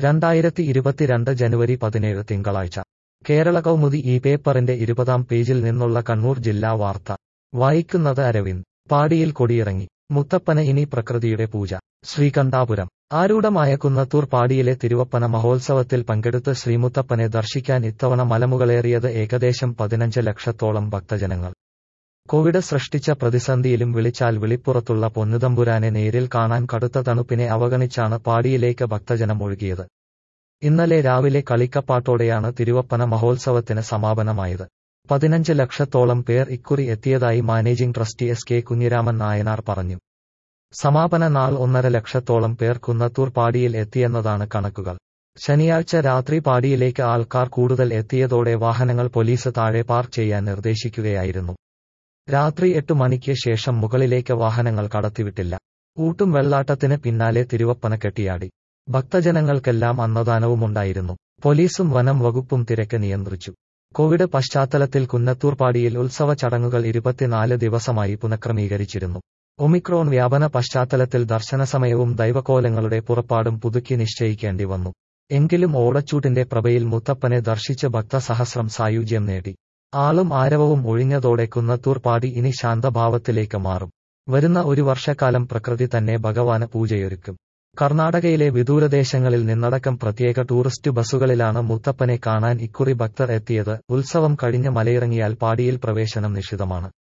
രണ്ടായിരത്തി ഇരുപത്തിരണ്ട് ജനുവരി പതിനേഴ് തിങ്കളാഴ്ച കേരള കൗമുദി ഈ പേപ്പറിന്റെ ഇരുപതാം പേജിൽ നിന്നുള്ള കണ്ണൂർ ജില്ലാ വാർത്ത വായിക്കുന്നത് അരവിന്ദ് പാടിയിൽ കൊടിയിറങ്ങി മുത്തപ്പന് ഇനി പ്രകൃതിയുടെ പൂജ ശ്രീകണ്ഠാപുരം ആരൂഢമായ കുന്നത്തൂർ പാടിയിലെ തിരുവപ്പന മഹോത്സവത്തിൽ പങ്കെടുത്ത് ശ്രീമുത്തപ്പനെ ദർശിക്കാൻ ഇത്തവണ മലമുകളേറിയത് ഏകദേശം പതിനഞ്ച് ലക്ഷത്തോളം ഭക്തജനങ്ങൾ കോവിഡ് സൃഷ്ടിച്ച പ്രതിസന്ധിയിലും വിളിച്ചാൽ വിളിപ്പുറത്തുള്ള പൊന്നുതമ്പുരാനെ നേരിൽ കാണാൻ കടുത്ത തണുപ്പിനെ അവഗണിച്ചാണ് പാടിയിലേക്ക് ഭക്തജനം ഒഴുകിയത് ഇന്നലെ രാവിലെ കളിക്കപ്പാട്ടോടെയാണ് തിരുവപ്പന മഹോത്സവത്തിന് സമാപനമായത് പതിനഞ്ച് ലക്ഷത്തോളം പേർ ഇക്കുറി എത്തിയതായി managing trustee S K Kunhiraman Nayanar പറഞ്ഞു സമാപന നാൾ ഒന്നര ലക്ഷത്തോളം പേർ കുന്നത്തൂർ പാടിയിൽ എത്തിയെന്നതാണ് കണക്കുകൾ ശനിയാഴ്ച രാത്രി പാടിയിലേക്ക് ആൾക്കാർ കൂടുതൽ എത്തിയതോടെ വാഹനങ്ങൾ പോലീസ് താഴെ പാർക്ക് ചെയ്യാൻ നിർദ്ദേശിക്കുകയായിരുന്നു രാത്രി എട്ട് മണിക്ക് ശേഷം മുകളിലേക്ക് വാഹനങ്ങൾ കടത്തിവിട്ടില്ല ഊട്ടും വെള്ളാട്ടത്തിന് പിന്നാലെ തിരുവപ്പന കെട്ടിയാടി ഭക്തജനങ്ങൾക്കെല്ലാം അന്നദാനവുമുണ്ടായിരുന്നു പോലീസും വനം വകുപ്പും തിരക്ക് നിയന്ത്രിച്ചു കോവിഡ് പശ്ചാത്തലത്തിൽ കുന്നത്തൂർപ്പാടിയിൽ ഉത്സവ ചടങ്ങുകൾ ഇരുപത്തിനാല് ദിവസമായി പുനഃക്രമീകരിച്ചിരുന്നു ഒമിക്രോൺ വ്യാപന പശ്ചാത്തലത്തിൽ ദർശന സമയവും ദൈവകോലങ്ങളുടെ പുറപ്പാടും പുതുക്കി നിശ്ചയിക്കേണ്ടി വന്നു എങ്കിലും ഓടച്ചൂട്ടിന്റെ പ്രഭയിൽ മുത്തപ്പനെ ദർശിച്ച് ഭക്തസഹസ്രം സായുജ്യം നേടി ആളും ആരവവും ഒഴിഞ്ഞതോടെ കുന്നത്തൂർ പാടി ഇനി ശാന്തഭാവത്തിലേക്ക് മാറും വരുന്ന ഒരു വർഷക്കാലം പ്രകൃതി തന്നെ ഭഗവാന് പൂജയൊരുക്കും കർണാടകയിലെ വിദൂരദേശങ്ങളിൽ നിന്നടക്കം പ്രത്യേക ടൂറിസ്റ്റ് ബസ്സുകളിലാണ് മുത്തപ്പനെ കാണാൻ ഇക്കുറി ഭക്തർ എത്തിയത് ഉത്സവം കഴിഞ്ഞ് മലയിറങ്ങിയാൽ പാടിയിൽ പ്രവേശനം നിഷിദ്ധമാണ്